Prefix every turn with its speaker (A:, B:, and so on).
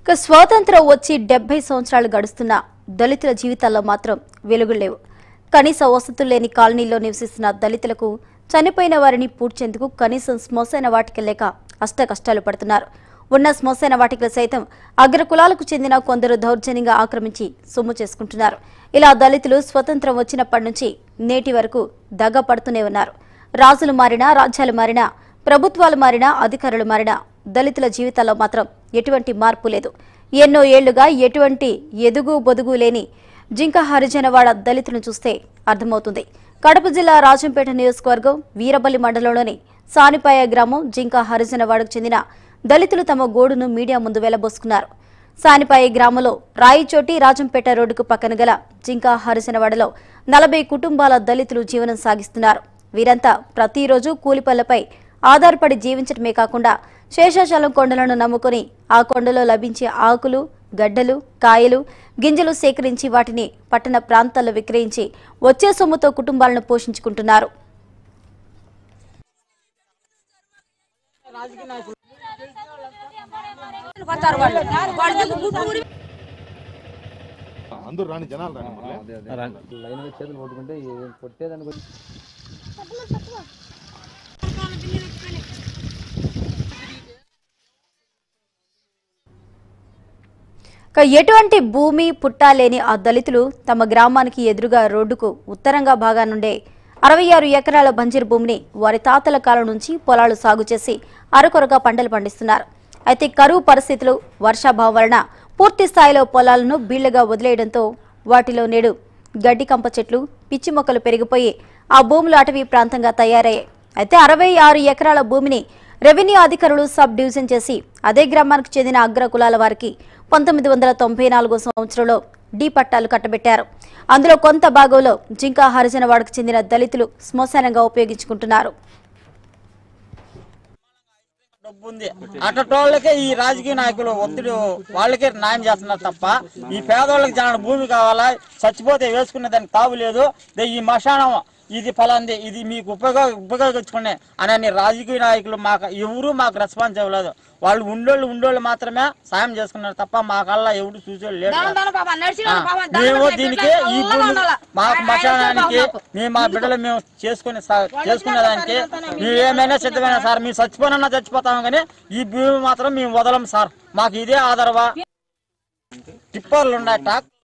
A: ఇక స్వాతంత్రం వచ్చి డెబ్బై సంవత్సరాలు గడుస్తున్న దళితుల జీవితాల్లో మాత్రం వెలుగులు లేవు కనీస వసతులు లేని కాలనీల్లో నివసిస్తున్న దళితులకు చనిపోయిన వారిని పూడ్చేందుకు కనీసం శ్మశాన వాటికి లేక అష్ట కష్టాలు పడుతున్నారు ఉన్న శ్మశాన వాటికలు సైతం అగ్రకులాలకు చెందిన కొందరు దౌర్జన్యంగా ఆక్రమించి సొమ్ము చేసుకుంటున్నారు ఇలా దళితులు స్వతంత్రం వచ్చినప్పటి నుంచి నేటి వరకు దగ పడుతూనే ఉన్నారు రాజులు మారినా రాజ్యాలు మారినా ప్రభుత్వాలు మారినా అధికారులు మారినా దళితుల జీవితాల్లో మాత్రం ఎటువంటి మార్పు లేదు ఎన్నో ఏళ్లుగా ఎటువంటి ఎదుగు బొదుగు లేని జింక హరిజనవాడ దళితులను చూస్తే అర్థమవుతుంది కడప జిల్లా రాజంపేట నియోజకవర్గం వీరబల్లి మండలంలోని సానిపాయ గ్రామం జింక హరిజనవాడకు చెందిన దళితులు తమ గోడును మీడియా ముందు వెళ్లబోసుకున్నారు సానిపాయి గ్రామంలో రాయిచోటి రాజంపేట రోడ్డుకు పక్కన గల జింక హరిజనవాడలో నలభై కుటుంబాల దళితులు జీవనం సాగిస్తున్నారు వీరంతా ప్రతిరోజు కూలిపల్లపై ఆధారపడి జీవించడమే కాకుండా శేషాచలం కొండలను నమ్ముకొని ఆ కొండలో లభించే ఆకులు గడ్డలు కాయలు గింజలు సేకరించి వాటిని పట్టణ ప్రాంతాల్లో విక్రయించి వచ్చే సొమ్ముతో కుటుంబాలను పోషించుకుంటున్నారు
B: అందరూ రాని జనాలు రాని మళ్ళీ
C: లైన్ మీద చేతులు కొట్టుకుంటే ఏ- కొట్టేదానికి వచ్చి
A: ఇక ఎటువంటి భూమి పుట్టా లేని ఆ దళితులు తమ గ్రామానికి ఎదురుగా రోడ్డుకు ఉత్తరంగా భాగానుండే అరవై ఆరు ఎకరాల బంజరు భూమిని వారి తాతల కాలం నుంచి పొలాలు సాగు చేసి అరకొరగా పంటలు పండిస్తున్నారు అయితే కరువు పరిస్థితులు వర్షాభావం వలన పూర్తి స్థాయిలో పొలాలను బీళ్లుగా వదిలేయడంతో వాటిలో నేడు గడ్డి కంప చెట్లు పిచ్చి మొక్కలు పెరిగిపోయి ఆ భూములు అటవీ ప్రాంతంగా తయారయ్యాయి అయితే అరవై ఆరు ఎకరాల భూమిని రెవెన్యూ అధికారులు సబ్ డివిజన్ చేసి అదే గ్రామానికి చెందిన అగ్ర కులాల వారికి పంతొమ్మిది వందల తొంభై నాలుగో సంవత్సరంలో డి పట్టాలు కట్టబెట్టారు అందులో కొంత భాగంలో జింకా హరిజనవాడకు చెందిన దళితులు శ్మశానంగా ఉపయోగించుకుంటున్నారు
D: డబ్బు ఉంది అటోళ్ళకే ఈ రాజకీయ నాయకులు ఒత్తిడి వాళ్ళకే న్యాయం చేస్తున్నారు తప్ప ఈ పేదవాళ్ళకి చాలా భూమి కావాలా చచ్చిపోతే వేసుకునే దానికి తావు లేదు దే ఈ మశానం ఇది ఫలాంది ఇది మీకు ఉపయోగ ఉపయోగించుకునే అని రాజకీయ నాయకులు మాకు ఎవరు మాకు రెస్పాన్స్ ఇవ్వలేదు వాళ్ళు ఉండోళ్ళు ఉండోళ్ళు మాత్రమే సాయం చేసుకున్నారు తప్ప మాకల్లా ఎవరు చూసేవాళ్ళు లేరు ఆ, మేము దీనికి ఈ భూమి మాకు మశానానికి మేము మా బిడ్డలు మేము చేసుకునే సా- చేసుకునే దానికి మేము ఏమైనా సిద్ధమైనా సార్ మేము చచ్చిపోనన్నా చచ్చిపోతాం కానీ ఈ భూమి మాత్రం మేము వదలం సార్ మాకు ఇదే ఆధారవా టిప్పర్లు ఉన్నాయి ట్రాక్